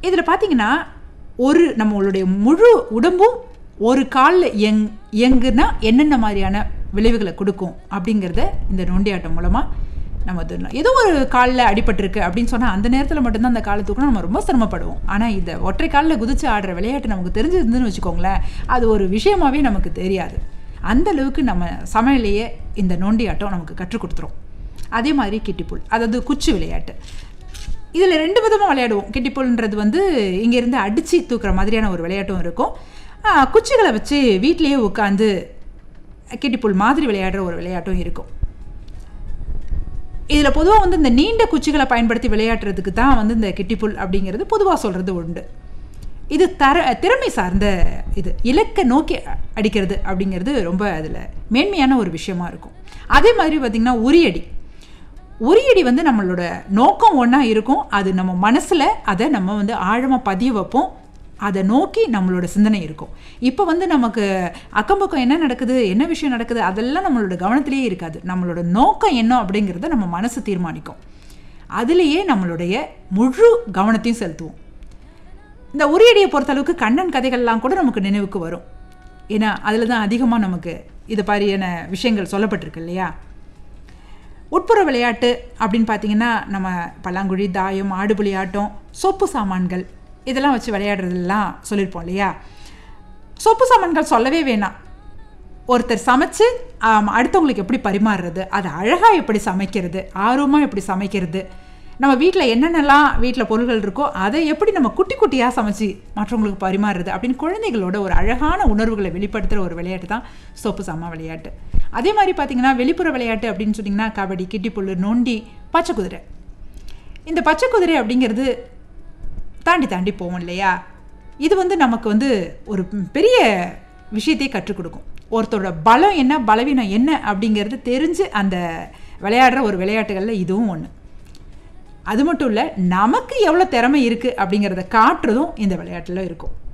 இதில் பார்த்தீங்கன்னா ஒரு நம்மளுடைய முழு உடம்பும் ஒரு காலில் இயங் இயங்குனா என்னென்ன மாதிரியான விளைவுகளை கொடுக்கும் அப்படிங்கிறத இந்த நொண்டியாட்டம் மூலமாக நம்ம தெரியும் ஏதோ ஒரு காலில் அடிபட்டிருக்கு அப்படின்னு சொன்னால் அந்த நேரத்தில் மட்டும்தான் அந்த காலை தூக்கணும் நம்ம ரொம்ப சிரமப்படுவோம் ஆனால் இந்த ஒற்றை காலில் குதிச்சு ஆடுற விளையாட்டு நமக்கு தெரிஞ்சிருந்துன்னு வச்சுக்கோங்களேன் அது ஒரு விஷயமாவே நமக்கு தெரியாது அந்த அளவுக்கு நம்ம சமையலையே இந்த நொண்டி ஆட்டம் நமக்கு கற்றுக் கொடுத்துரும் அதே மாதிரி கிட்டிப்புல் அதாவது குச்சி விளையாட்டு இதில் ரெண்டு விதமாக விளையாடுவோம் கிட்டிப்புல்ன்றது வந்து இங்கேருந்து அடித்து தூக்குற மாதிரியான ஒரு விளையாட்டும் இருக்கும் ஆ, குச்சிகளை வச்சு வீட்டிலேயே உட்காந்து கிட்டிப்புல் மாதிரி விளையாடுற ஒரு விளையாட்டும் இருக்கும் இதில் பொதுவாக வந்து இந்த நீண்ட குச்சிகளை பயன்படுத்தி விளையாடுறதுக்கு தான் வந்து இந்த கிட்டிப்புல் அப்படிங்கிறது பொதுவாக சொல்கிறது உண்டு இது தர திறமை சார்ந்த இது இலக்கை நோக்கி அ- அடிக்கிறது அப்படிங்கிறது ரொம்ப அதில் மேன்மையான ஒரு விஷயமா இருக்கும் அதே மாதிரி பார்த்திங்கன்னா உரியடி உரியடி வந்து நம்மளோட நோக்கம் ஒன்றா இருக்கும் அது நம்ம மனசில் அதை நம்ம வந்து ஆழமாக பதிய வைப்போம் அதை நோக்கி நம்மளோட சிந்தனை இருக்கும் இப்போ வந்து நமக்கு அக்கம் பக்கம் என்ன நடக்குது என்ன விஷயம் நடக்குது அதெல்லாம் நம்மளோட கவனத்திலேயே இருக்காது நம்மளோட நோக்கம் என்ன அப்படிங்கிறத நம்ம மனசு தீர்மானிக்கும் அதுலேயே நம்மளுடைய முழு கவனத்தையும் செலுத்துவோம் இந்த உரியடியை பொறுத்தளவுக்கு கண்ணன் கதைகள்லாம் கூட நமக்கு நினைவுக்கு வரும் ஏன்னா அதில் தான் அதிகமாக நமக்கு இது மாதிரியான விஷயங்கள் சொல்லப்பட்டிருக்கு இல்லையா உட்புற விளையாட்டு அப்படின்னு பார்த்தீங்கன்னா நம்ம பல்லாங்குழி தாயம் ஆடுபுலி ஆட்டம் சொப்பு சாமான்கள் இதெல்லாம் வச்சு விளையாடுறதெல்லாம் சொல்லியிருப்போம் இல்லையா சொப்பு சாமான்கள் சொல்லவே வேணாம் ஒருத்தர் சமைச்சு ஆம், அடுத்தவங்களுக்கு எப்படி பரிமாறுறது அது அழகாக எப்படி சமைக்கிறது ஆர்வமாக எப்படி சமைக்கிறது நம்ம வீட்டில் என்னென்னலாம் வீட்டில் பொருள்கள் இருக்கோ அதை எப்படி நம்ம குட்டி குட்டியாக சமைச்சு மற்றவங்களுக்கு பரிமாறுறது அப்படின்னு குழந்தைகளோட ஒரு அழகான உணர்வுகளை வெளிப்படுத்துகிற ஒரு விளையாட்டு தான் சோப்பு சாமா விளையாட்டு அதே மாதிரி பார்த்தீங்கன்னா வெளிப்புற விளையாட்டு அப்படின்னு சொன்னிங்கன்னா கபடி கிட்டிப்புல் நொண்டி பச்சை குதிரை இந்த பச்சை குதிரை அப்படிங்கிறது தாண்டி தாண்டி போவோம் இல்லையா இது வந்து நமக்கு வந்து ஒரு பெரிய விஷயத்தை கற்றுக் கொடுக்கும் ஒருத்தரோட பலம் என்ன பலவீனம் என்ன அப்படிங்கிறது தெரிஞ்சு அந்த விளையாடுற ஒரு விளையாட்டுகளில் இதுவும் ஒன்று அது மட்டும் இல்லை நமக்கு எவ்வளோ திறமை இருக்குது அப்படிங்கிறத காட்டுறதும் இந்த விளையாட்டில் இருக்கும்